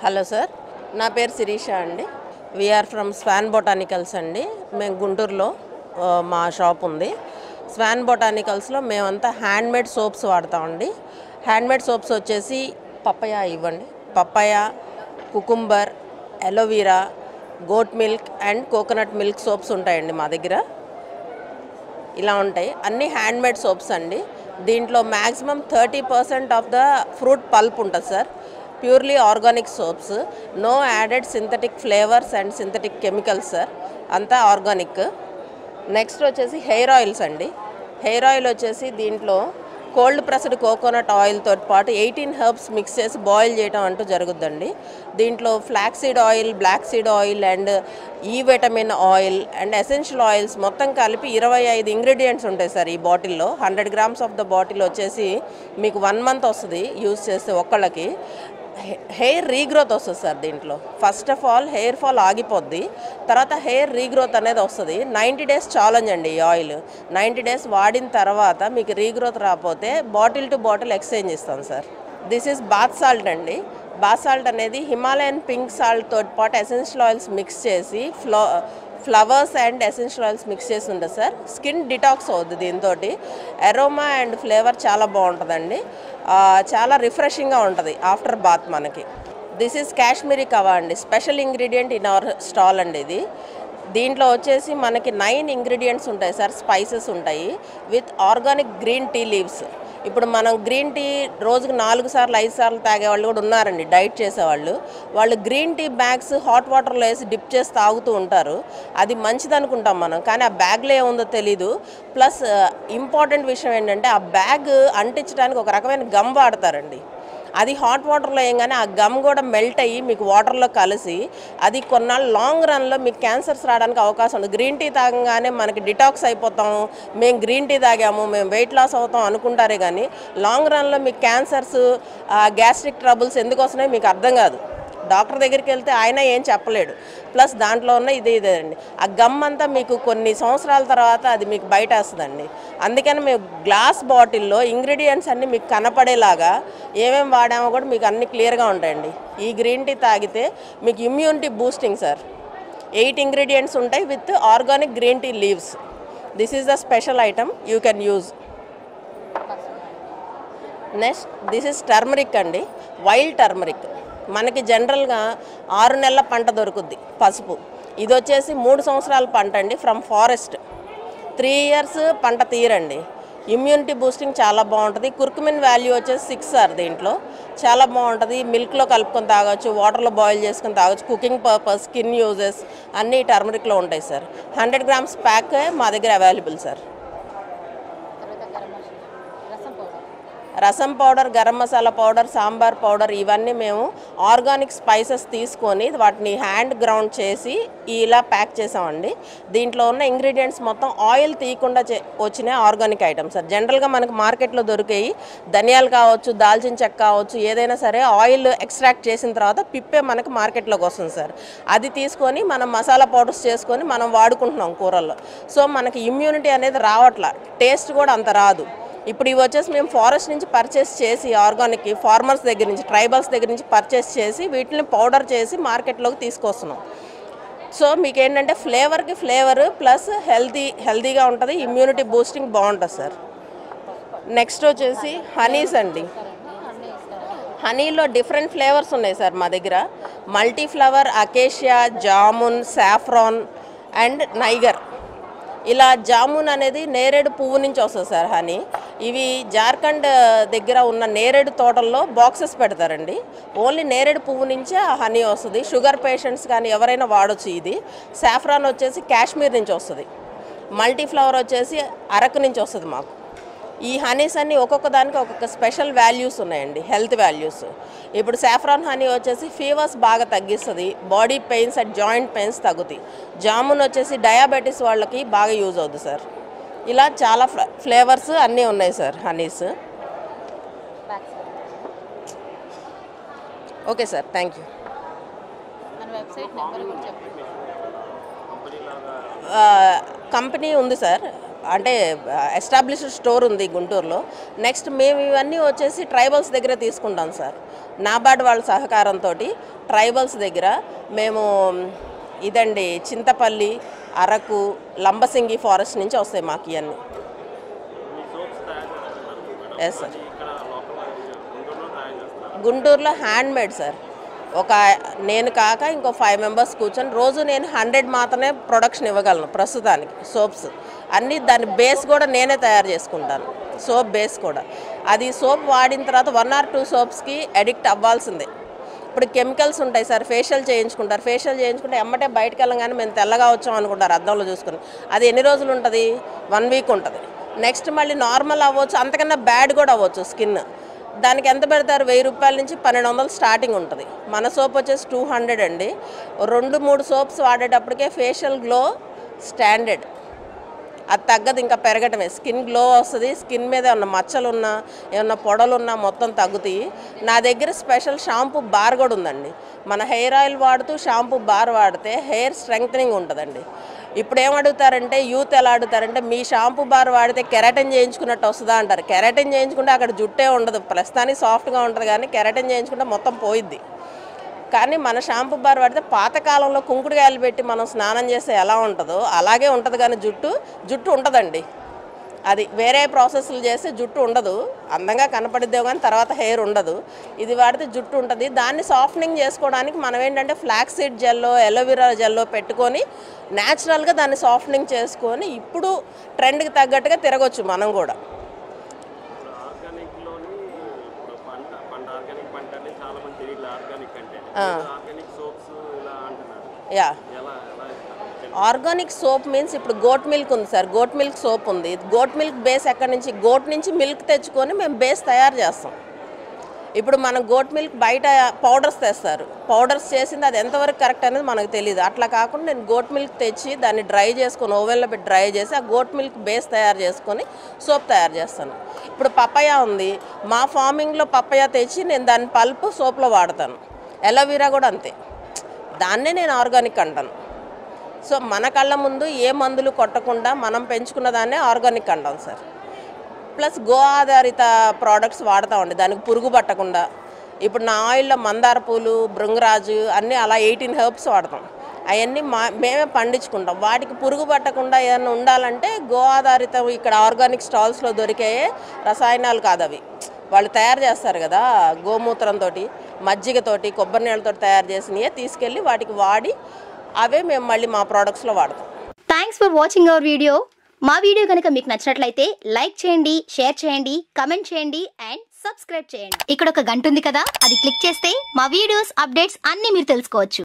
Hello sir నా పేరు శిరీష అండి వీఆర్ ఫ్రమ్ స్వాన్ బొటానికల్స్ అండి మేము గుంటూరులో ఆ, మా షాప్ ఉంది స్వాన్ బొటానికల్స్లో మేమంతా హ్యాండ్మేడ్ సోప్స్ వాడతామండి హ్యాండ్మేడ్ సోప్స్ వచ్చేసి పప్పయ ఇవ్వండి papaya cucumber aloe vera goat milk and coconut milk soaps ఉంటాయండి మా దగ్గర ఇలా ఉంటాయి అన్ని హ్యాండ్మేడ్ సోప్స్ అండి దీంట్లో maximum thirty percent of the fruit pulp ఉంటుంది sir purely organic soaps no added synthetic flavours and synthetic chemicals sir అంతా ఆర్గానిక్ నెక్స్ట్ వచ్చేసి హెయిర్ ఆయిల్స్ అండి హెయిర్ ఆయిల్ వచ్చేసి దీంట్లో కోల్డ్ ప్రెస్డ్ కోకోనట్ ఆయిల్తో పాటు ఎయిటీన్ హెర్బ్స్ మిక్స్ చేసి boil చేయడం అంటూ జరుగుద్దండి దీంట్లో flax seed oil black seed oil and ఈ vitamin oil and essential oils మొత్తం కలిపి ఇరవై ఐదు ఇంగ్రీడియంట్స్ ఉంటాయి సార్ ఈ బాటిల్లో hundred grams of the bottle వచ్చేసి మీకు వన్ మంత్ వస్తుంది యూజ్ చేస్తే ఒక్కళ్ళకి హె- హెయిర్ రీగ్రోత్ వస్తుంది సార్ దీంట్లో first of all hair fall ఆగిపోద్ది తర్వాత హెయిర్ రీగ్రోత్ అనేది వస్తుంది నైంటీ డేస్ ఛాలెంజ్ అండి ఈ ఆయిల్ నైంటీ డేస్ వాడిన తర్వాత మీకు రీగ్రోత్ రాకపోతే బాటిల్ టు బాటిల్ ఎక్స్చేంజ్ ఇస్తాం sir this is bath salt అండి బాత్ సాల్ట్ అనేది హిమాలయన్ పింక్ సాల్ట్ తోటి పాటు ఎసెన్షియల్ ఆయిల్స్ మిక్స్ చేసి ఫ్లో flowers and essential oils mix చేసి ఉంటుంది సార్ స్కిన్ డిటాక్స్ అవుద్ది దీంతో ఎరోమా అండ్ ఫ్లేవర్ చాలా బాగుంటుందండి ఆ, చాలా రిఫ్రెషింగ్గా ఉంటుంది ఆఫ్టర్ బాత్ మనకి దిస్ ఈజ్ కాశ్మీరీ కవా అండి special ingredient in our stall అండి ఇది దీంట్లో వచ్చేసి మనకి నైన్ ఇంగ్రీడియంట్స్ ఉంటాయి సార్ స్పైసెస్ ఉంటాయి with organic green tea leaves ఇప్పుడు మనం గ్రీన్ టీ రోజుకు నాలుగు సార్లు ఐదు సార్లు తాగే వాళ్ళు కూడా ఉన్నారండి డైట్ చేసేవాళ్ళు వాళ్ళు గ్రీన్ టీ బ్యాగ్స్ హాట్ వాటర్లో వేసి డిప్ చేసి తాగుతూ ఉంటారు అది మంచిది అనుకుంటాం మనం కానీ ఆ బ్యాగ్లో ఏముందో తెలీదు ప్లస్ ఇంపార్టెంట్ విషయం ఏంటంటే ఆ బ్యాగ్ అంటించడానికి ఒక రకమైన గమ్ వాడతారండి అది హాట్ వాటర్లో వేయగానే ఆ గమ్ కూడా మెల్ట్ అయ్యి మీకు వాటర్లో కలిసి అది కొన్నాళ్ళు లాంగ్ రన్లో మీకు క్యాన్సర్స్ రావడానికి అవకాశం ఉంది గ్రీన్ టీ తాగంగానే మనకి డిటాక్స్ అయిపోతాము మేము గ్రీన్ టీ తాగాము మేము వెయిట్ లాస్ అవుతాం అనుకుంటారే కానీ లాంగ్ రన్లో మీకు క్యాన్సర్స్ గ్యాస్ట్రిక్ ట్రబుల్స్ ఎందుకు వస్తున్నాయో మీకు అర్థం కాదు డాక్టర్ దగ్గరికి వెళ్తే ఆయన ఏం చెప్పలేడు ప్లస్ దాంట్లో ఉన్న ఇదే ఇదే అండి ఆ గమ్ అంతా మీకు కొన్ని సంవత్సరాల తర్వాత అది మీకు బయట వస్తుందండి అందుకని మేము గ్లాస్ బాటిల్లో ఇంగ్రీడియంట్స్ అన్నీ మీకు కనపడేలాగా ఏమేమి వాడామో కూడా మీకు అన్ని క్లియర్గా ఉంటాయండి ఈ గ్రీన్ టీ తాగితే మీకు immunity boosting sir eight ingredients ఉంటాయి with organic green tea leaves this is the special item you can use next this is turmeric అండి వైల్డ్ టర్మరిక్ మనకి జనరల్గా ఆరు నెలల పంట దొరుకుద్ది పసుపు ఇది వచ్చేసి మూడు సంవత్సరాల పంట అండి ఫ్రమ్ ఫారెస్ట్ త్రీ ఇయర్స్ పంట తీయరండి ఇమ్యూనిటీ బూస్టింగ్ చాలా బాగుంటుంది కుర్కుమిన్ వాల్యూ వచ్చేసి సిక్స్ సార్ దీంట్లో చాలా బాగుంటుంది మిల్క్లో కలుపుకొని తాగొచ్చు వాటర్లో బాయిల్ చేసుకొని తాగొచ్చు కుకింగ్ పర్పస్ స్కిన్ యూజెస్ అన్నీ టర్మరిక్లో ఉంటాయి సార్ హండ్రెడ్ గ్రామ్స్ ప్యాక్ మా దగ్గర available sir rasam powder garam masala powder sambar powder ఇవన్నీ మేము ఆర్గానిక్ స్పైసెస్ తీసుకొని వాటిని హ్యాండ్ గ్రౌండ్ చేసి ఇలా ప్యాక్ చేసామండి దీంట్లో ఉన్న ఇంగ్రీడియంట్స్ మొత్తం ఆయిల్ తీయకుండా చే వచ్చిన ఆర్గానిక్ ఐటమ్స్ సార్ జనరల్గా మనకు మార్కెట్లో దొరికేవి ధనియాలు కావచ్చు దాల్చిన చెక్క కావచ్చు ఏదైనా సరే ఆయిల్ ఎక్స్ట్రాక్ట్ చేసిన తర్వాత పిప్పే మనకు మార్కెట్లోకి వస్తుంది సార్ అది తీసుకొని మనం మసాలా పౌడర్స్ చేసుకొని మనం వాడుకుంటున్నాం కూరల్లో సో మనకి ఇమ్యూనిటీ అనేది రావట్లా టేస్ట్ కూడా అంత రాదు ఇప్పుడు ఇవి వచ్చేసి మేము ఫారెస్ట్ నుంచి పర్చేస్ చేసి ఆర్గానిక్ ఫార్మర్స్ దగ్గర నుంచి ట్రైబల్స్ దగ్గర నుంచి పర్చేస్ చేసి వీటిని పౌడర్ చేసి మార్కెట్లోకి తీసుకొస్తున్నాం సో మీకు ఏంటంటే ఫ్లేవర్కి ఫ్లేవర్ ప్లస్ హెల్తీ హెల్తీగా ఉంటుంది ఇమ్యూనిటీ బూస్టింగ్ బాగుంటుంది సార్ నెక్స్ట్ వచ్చేసి హనీస్ అండి హనీలో డిఫరెంట్ ఫ్లేవర్స్ ఉన్నాయి సార్ మా దగ్గర multi flower acacia jamun saffron and niger ఇలా జామున్ అనేది నేరేడు పువ్వు నుంచి వస్తుంది సార్ హనీ ఇవి జార్ఖండ్ దగ్గర ఉన్న నేరేడు తోటల్లో బాక్సెస్ పెడతారండి ఓన్లీ నేరేడు పువ్వు నుంచే ఆ హనీ వస్తుంది షుగర్ పేషెంట్స్ కానీ ఎవరైనా వాడొచ్చు ఇది సాఫ్రాన్ వచ్చేసి కాశ్మీర్ నుంచి వస్తుంది మల్టీ ఫ్లవర్ వచ్చేసి అరకు నుంచి వస్తుంది మాకు ఈ హనీస్ అన్ని ఒక్కొక్క దానికి ఒక్కొక్క స్పెషల్ వాల్యూస్ ఉన్నాయండి హెల్త్ వాల్యూస్ ఇప్పుడు సాఫ్రాన్ హనీ వచ్చేసి ఫీవర్స్ బాగా తగ్గిస్తుంది body pains and joint pains తగ్గుతాయి జామున్ వచ్చేసి డయాబెటీస్ వాళ్ళకి బాగా యూజ్ అవుతుంది సార్ ఇలా చాలా ఫ్ల- ఫ్లేవర్స్ అన్నీ ఉన్నాయి sir honeys okay sir thank you మన వెబ్సైట్ నెంబర్ కూడా చెప్పండి కంపెనీ ఉంది సార్ అంటే ఎస్టాబ్లిష్డ్ స్టోర్ ఉంది గుంటూరులో నెక్స్ట్ మేము ఇవన్నీ వచ్చేసి ట్రైబల్స్ దగ్గర తీసుకుంటాం సార్ నాబార్డ్ వాళ్ళ సహకారంతో ట్రైబల్స్ దగ్గర మేము ఇదండి చింతపల్లి అరకు లంబసింగి ఫారెస్ట్ నుంచి వస్తాయి మాకు ఇవన్నీ ఎస్ సార్ గుంటూరులో హ్యాండ్ మేడ్ సార్ ఒక నేను కాక ఇంకో ఫైవ్ మెంబర్స్ కూర్చొని రోజు నేను హండ్రెడ్ మాత్రమే ప్రొడక్షన్ ఇవ్వగలను ప్రస్తుతానికి సోప్స్ అన్నీ దాని బేస్ కూడా నేనే తయారు చేసుకుంటాను సోప్ బేస్ కూడా అది సోప్ వాడిన తర్వాత వన్ ఆర్ టూ సోప్స్కి అడిక్ట్ అవ్వాల్సిందే ఇప్పుడు కెమికల్స్ ఉంటాయి సార్ ఫేషియల్ చేయించుకుంటారు ఫేషియల్ చేయించుకుంటే ఎమ్మటే బయటకు వెళ్ళగానే మేము తెల్లగా వచ్చాం అనుకుంటారు అద్దంలో చూసుకుని అది ఎన్ని రోజులు ఉంటుంది వన్ వీక్ ఉంటుంది నెక్స్ట్ మళ్ళీ నార్మల్ అవ్వచ్చు అంతకన్నా బ్యాడ్ కూడా అవ్వచ్చు స్కిన్ దానికి ఎంత పెడతారు వెయ్యి రూపాయల నుంచి పన్నెండు వందలు స్టార్టింగ్ ఉంటుంది మన సోప్ వచ్చేసి టూ హండ్రెడ్ అండి రెండు మూడు సోప్స్ వాడేటప్పటికే ఫేషియల్ గ్లో స్టాండర్డ్ అది తగ్గదు ఇంకా పెరగటమే స్కిన్ గ్లో వస్తుంది స్కిన్ మీద ఏమన్నా మచ్చలు ఉన్నా ఏమన్నా పొడలు ఉన్నా మొత్తం తగ్గుతాయి నా దగ్గర స్పెషల్ షాంపూ బార్ కూడా ఉందండి మన హెయిర్ ఆయిల్ వాడుతూ షాంపూ బార్ వాడితే హెయిర్ స్ట్రెంగ్తనింగ్ ఉంటుందండి ఇప్పుడు ఏం అడుగుతారంటే యూత్ ఎలా అడుగుతారంటే మీ షాంపూ బార్ వాడితే కెరాటిన్ చేయించుకున్నట్టు వస్తుందా అంటారు కెరాటిన్ చేయించుకుంటే అక్కడ జుట్టే ఉండదు ప్రస్తుతానికి సాఫ్ట్గా ఉంటుంది కానీ కెరాటిన్ చేయించుకుంటే మొత్తం పోయిద్ది కానీ మన షాంపూ బార్ వాడితే పాతకాలంలో కుంకుడుకాయలు పెట్టి మనం స్నానం చేస్తే ఎలా ఉంటుందో అలాగే ఉంటుంది కానీ జుట్టు జుట్టు ఉంటుందండి అది వేరే ప్రాసెస్లు చేస్తే జుట్టు ఉండదు అందంగా కనపడిద్దే కానీ తర్వాత హెయిర్ ఉండదు ఇది వాడితే జుట్టు ఉంటుంది దాన్ని సాఫ్టనింగ్ చేసుకోవడానికి మనం ఏంటంటే ఫ్లాక్స్ సీడ్ జెల్లో ఎలోవెరా జెల్లో పెట్టుకొని న్యాచురల్గా దాన్ని సాఫ్టనింగ్ చేసుకొని ఇప్పుడు ట్రెండ్కి తగ్గట్టుగా తిరగొచ్చు మనం కూడా ఆర్గానిక్లోని ఇప్పుడు పంట పంట ఆర్గానిక్ పంట అంటే చాలా మంది తెలియదు ఆర్గానిక్ అంటే ఆ. ఆర్గానిక్ సోప్స్ ఇలా అంటున్నారు యా ఎలా ఎలా ఇస్తారు? ఆర్గానిక్ సోప్ మీన్స్ ఇప్పుడు గోట్ మిల్క్ ఉంది సార్ గోట్ మిల్క్ సోప్ ఉంది గోట్ మిల్క్ బేస్ ఎక్కడి నుంచి గోట్ నుంచి మిల్క్ తెచ్చుకొని మేము బేస్ తయారు చేస్తాం ఇప్పుడు మనం గోట్ మిల్క్ బయట పౌడర్స్ తెస్తారు పౌడర్స్ చేసింది అది ఎంతవరకు కరెక్ట్ అనేది మనకు తెలియదు అట్లా కాకుండా నేను గోట్ మిల్క్ తెచ్చి దాన్ని డ్రై చేసుకొని ఓవెన్లో పెట్టి డ్రై చేసి ఆ గోట్ మిల్క్ బేస్ తయారు చేసుకొని సోప్ తయారు చేస్తాను ఇప్పుడు పప్పయ ఉంది మా ఫార్మింగ్లో పప్పయ తెచ్చి నేను దాని పల్పు సోప్లో వాడతాను ఎలోవీరా కూడా అంతే దాన్నే నేను ఆర్గానిక్ అంటాను సో మన కళ్ళ ముందు ఏ మందులు కొట్టకుండా మనం పెంచుకున్న దాన్నే ఆర్గానిక్ అంటాం సార్ ప్లస్ గో ఆధారిత ప్రోడక్ట్స్ వాడతామండి దానికి పురుగు పట్టకుండా ఇప్పుడు నా ఆయిల్లో మందార పూలు భృంగరాజు అన్నీ అలా ఎయిటీన్ హెర్బ్స్ వాడతాం అవన్నీ మా మేమే పండించుకుంటాం వాటికి పురుగు పట్టకుండా ఏదైనా ఉండాలంటే గో ఆధారిత ఇక్కడ ఆర్గానిక్ స్టాల్స్లో దొరికే రసాయనాలు కాదు అవి వాళ్ళు తయారు చేస్తారు కదా గోమూత్రంతో మజ్జిగతోటి కొబ్బరి నీళ్ళతో తయారు చేసినవే తీసుకెళ్ళి వాటికి వాడి అవే మేము మళ్ళీ మా ప్రోడక్ట్స్లో వాడతాం thanks for watching our video మా వీడియో కనుక మీకు నచ్చినట్లయితే లైక్ చేయండి షేర్ చేయండి కమెంట్ చేయండి అండ్ సబ్స్క్రైబ్ చేయండి ఇక్కడ ఒక గంట ఉంది కదా అది క్లిక్ చేస్తే మా వీడియోస్ అప్డేట్స్ అన్నీ మీరు తెలుసుకోవచ్చు